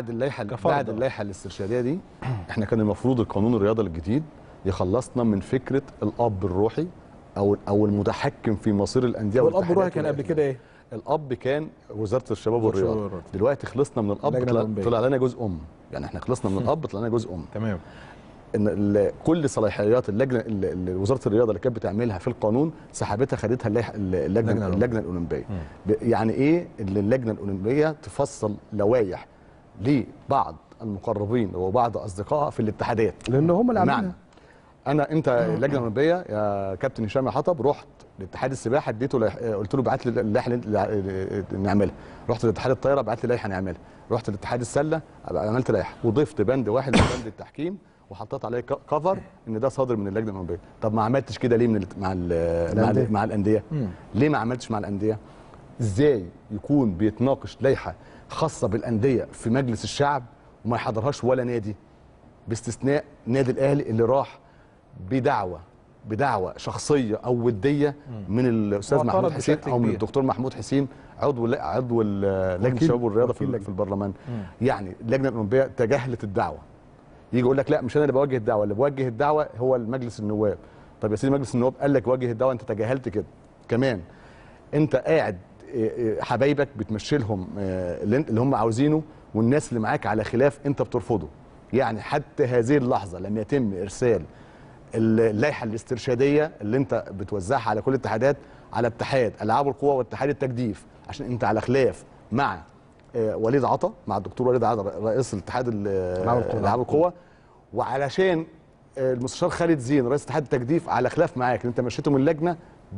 بعد اللائحه كفرض. بعد اللائحه الاسترشاديه دي احنا كان المفروض القانون الرياضه الجديد يخلصنا من فكره الاب الروحي او او المتحكم في مصير الانديه والاب والاتحادات الروحي كان قبل والأندية. كده ايه؟ الاب كان وزاره الشباب وزارة الشباب والرياضه والرياضة. دلوقتي خلصنا من الاب اللجنة طلع, الأولمبية. طلع لنا جزء ام يعني احنا خلصنا من الاب طلع لنا جزء ام تمام ان ال- كل صلاحيات اللجنه ال- ال- وزاره الرياضه اللي كانت بتعملها في القانون سحبتها خدتها اللائحة- اللجنه اللجنة اللجنه, اللجنة الاولمبيه ب- يعني ايه اللي اللجنه الاولمبيه تفصل لوائح لبعض المقربين وبعض اصدقائها في الاتحادات لان هم اللي بمعنى عاملينها انا انت اللجنه الاولمبيه يا كابتن هشام يا حطب رحت لاتحاد السباحه اديته لائح- قلت له ابعت لي اللائحه اللي اللي نعملها رحت لاتحاد الطايره بعت لي لائحه نعملها رحت لاتحاد السله عملت لائحه وضفت بند واحد من بند التحكيم وحطيت عليه ك- كفر ان ده صادر من اللجنه الاولمبيه طب ما عملتش كده ليه من ال- مع ال مع, الأندية. ال مع الانديه ليه ما عملتش مع الانديه ازاي يكون بيتناقش لائحه خاصه بالانديه في مجلس الشعب وما يحضرهاش ولا نادي باستثناء نادي الاهلي اللي راح بدعوه بدعوه شخصيه او وديه من الاستاذ واعترض محمود حسين بشكل او من كبير. الدكتور محمود حسين عضو ال- عضو ال- لجنه الشباب والرياضه في, وكيل ال- في البرلمان يعني اللجنه الاولمبيه تجاهلت الدعوه يجي يقول لك لا مش انا اللي بوجه الدعوه اللي بوجه الدعوه هو المجلس النواب طب يا سيدي مجلس النواب قال لك وجه الدعوه انت تجاهلت كده كمان انت قاعد اه، اه، حبايبك بتمشي لهم اه، اللي انت- اللي هم عاوزينه والناس اللي معاك على خلاف انت بترفضه يعني حتى هذه اللحظه لم يتم ارسال اللائحه الاسترشاديه اللي انت بتوزعها على كل الاتحادات على اتحاد العاب القوى واتحاد التجديف عشان انت على خلاف مع اه، وليد عطا مع الدكتور وليد عطا رئيس الاتحاد ال- ألعاب القوى. العاب القوى وعلشان آه، المستشار خالد زين رئيس اتحاد التجديف على خلاف معاك ان انت مشيته من اللجنه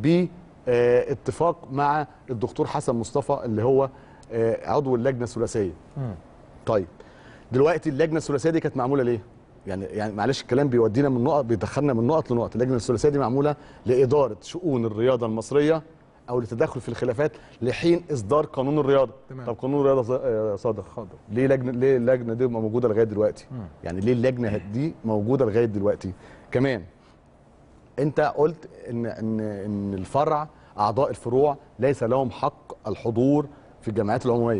باتفاق مع الدكتور حسن مصطفى اللي هو آه، عضو اللجنه الثلاثيه طيب دلوقتي اللجنه الثلاثيه دي كانت معموله ليه يعني يعني معلش الكلام بيودينا من نقط بيدخلنا من نقط لنقط اللجنه الثلاثيه دي معموله لاداره شؤون الرياضه المصريه او للتدخل في الخلافات لحين اصدار قانون الرياضه تمام. طب قانون الرياضه ز- آه، صادر ليه لجنه ليه اللجنه دي موجوده لغايه دلوقتي يعني ليه اللجنه دي موجوده لغايه دلوقتي كمان انت قلت ان ان ان الفرع اعضاء الفروع ليس لهم حق الحضور في الجمعيات العموميه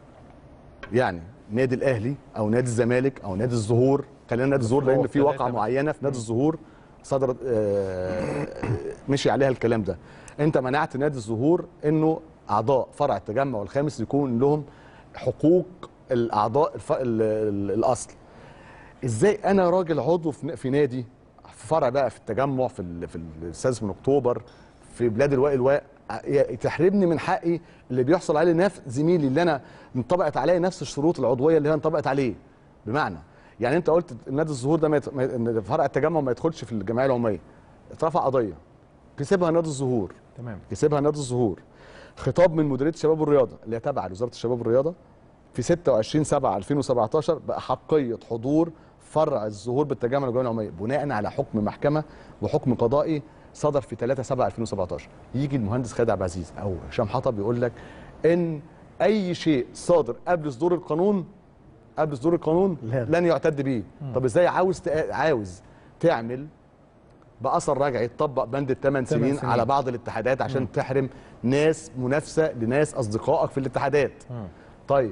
يعني نادي الاهلي او نادي الزمالك او نادي الزهور خلينا نادي الزهور لان في الثلاثة واقعه بس. معينه في نادي الزهور صدرت آه، مشي عليها الكلام ده انت منعت نادي الزهور انه اعضاء فرع التجمع الخامس يكون لهم حقوق الاعضاء الف... ال... ال... الاصل ازاي انا راجل عضو في في نادي في فرع بقى في التجمع في ال... في السادس من اكتوبر في بلاد الواء الواء ع- تحرمني من حقي اللي بيحصل عليه نفس زميلي اللي انا انطبقت عليه نفس الشروط العضويه اللي هي انطبقت عليه بمعنى يعني انت قلت نادي الزهور ده ما يت... ما ي- ان فرع التجمع ما يدخلش في الجمعيه العموميه اترفع قضيه كسبها نادي الزهور تمام كسبها نادي الزهور خطاب من مديريه الشباب والرياضه اللي هي تابعه لوزاره الشباب والرياضه في 26 7 2017 بأحقية حضور فرع الظهور بالتجمع الجمعيه العموميه بناء على حكم محكمه وحكم قضائي صدر في 3 7 2017 يجي المهندس خالد عبد العزيز او هشام حطب يقول لك ان اي شيء صادر قبل صدور القانون قبل صدور القانون لا. لن يعتد به طب ازاي عاوز تق- عاوز تعمل باثر رجعي تطبق بند الثمان ثمان سنين, سنين. على بعض الاتحادات عشان تحرم ناس منافسه لناس اصدقائك في الاتحادات طيب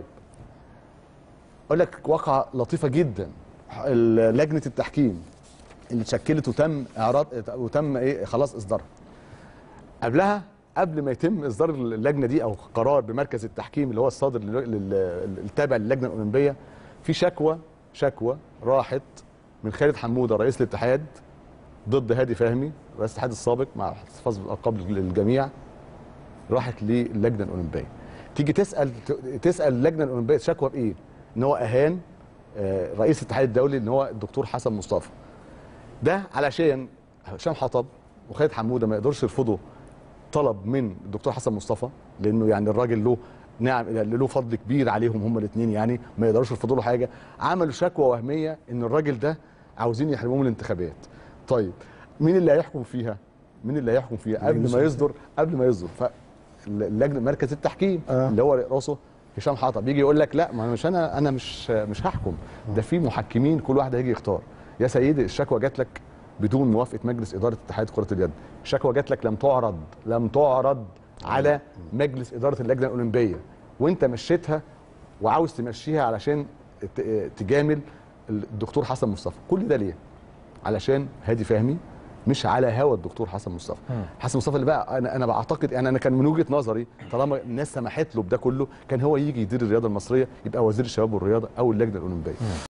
اقول لك واقعه لطيفه جدا ال- لجنه التحكيم اللي اتشكلت وتم اعراض وتم ايه خلاص اصدارها قبلها قبل ما يتم اصدار اللجنه دي او قرار بمركز التحكيم اللي هو الصادر لل- لل- التابع للجنه الاولمبيه في شكوى شكوى راحت من خالد حموده رئيس الاتحاد ضد هادي فهمي رئيس الاتحاد السابق مع احتفاظ بالالقاب للجميع راحت للجنه الاولمبيه تيجي تسال تسال اللجنه الاولمبيه شكوى بايه ان هو اهان آه، رئيس الاتحاد الدولي ان هو الدكتور حسن مصطفى ده علشان هشام حطب وخالد حموده ما يقدرش يرفضوا طلب من الدكتور حسن مصطفى لانه يعني الراجل له نعم له فضل كبير عليهم هم الاثنين يعني ما يقدروش يرفضوا له حاجه عملوا شكوى وهميه ان الراجل ده عاوزين يحرموه من الانتخابات طيب مين اللي هيحكم فيها مين اللي هيحكم فيها قبل ما يصدر قبل ما يصدر فاللجنه مركز التحكيم آه. اللي هو راسه هشام حطب يجي يقول لك لا ما مش انا انا مش مش هحكم ده في محكمين كل واحد هيجي يختار يا سيدي الشكوى جات لك بدون موافقه مجلس اداره اتحاد كره اليد الشكوى جات لك لم تعرض لم تعرض على مجلس اداره اللجنه الاولمبيه وانت مشيتها وعاوز تمشيها علشان ت- تجامل الدكتور حسن مصطفى كل ده ليه علشان هادي فهمي مش على هوا الدكتور حسن مصطفى حسن مصطفى اللي بقى انا انا بعتقد يعني انا كان من وجهه نظري طالما الناس سمحت له بده كله كان هو يجي يدير الرياضه المصريه يبقى وزير الشباب والرياضه او اللجنه الاولمبيه